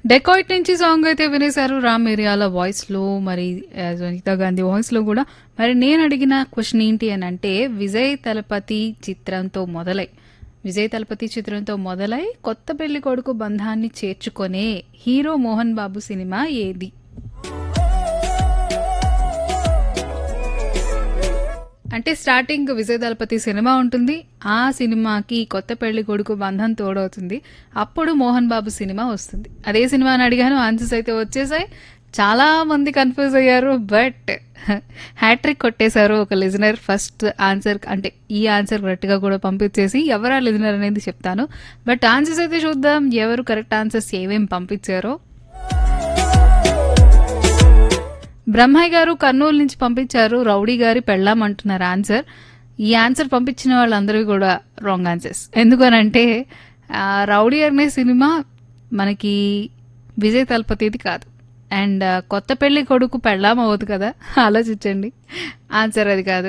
dacoit నుంచి song అయితే వినేశారు రామ్ మిరియాల వాయిస్ లో మరి ఆ, సునీత గాంధీ వాయిస్ లో కూడా మరి నేను అడిగిన క్వశ్చన్ ఏంటి అని అంటే విజయ్ తలపతి చిత్రంతో మొదలై విజయ్ తలపతి చిత్రంతో మొదలై కొత్త పెళ్లి కొడుకు బంధాన్ని చేర్చుకొనే హీరో మోహన్ బాబు సినిమా ఏది అంటే స్టార్టింగ్ విజయ్ దళపతి సినిమా ఉంటుంది ఆ సినిమాకి కొత్త పెళ్లి కొడుకు బంధం తోడవుతుంది అప్పుడు మోహన్ బాబు సినిమా వస్తుంది అదే సినిమా అని అడిగాను ఆన్సర్స్ అయితే వచ్చేసాయి చాలా మంది కన్ఫ్యూజ్ అయ్యారు బట్ హ్యాట్రిక్ కొట్టేశారు ఒక లిజనర్ ఫస్ట్ ఆన్సర్ అంటే ఈ ఆన్సర్ కరెక్ట్గా కూడా పంపించేసి ఎవరా లిజనర్ అనేది చెప్తాను బట్ ఆన్సర్స్ అయితే చూద్దాం ఎవరు కరెక్ట్ ఆన్సర్స్ ఏమేమి పంపించారో బ్రహ్మయ్య గారు కర్నూలు నుంచి పంపించారు రౌడీ గారి పెళ్ళాం అంటున్నారు ఆన్సర్ ఈ ఆన్సర్ పంపించిన వాళ్ళందరూ కూడా రాంగ్ ఆన్సర్స్ ఎందుకనంటే ఆ, రౌడీ అనే సినిమా మనకి విజయ్ తలపతిది కాదు అండ్ కొత్త పెళ్లి కొడుకు పెళ్ళాం అవ్వదు కదా ఆలోచించండి ఆన్సర్ అది కాదు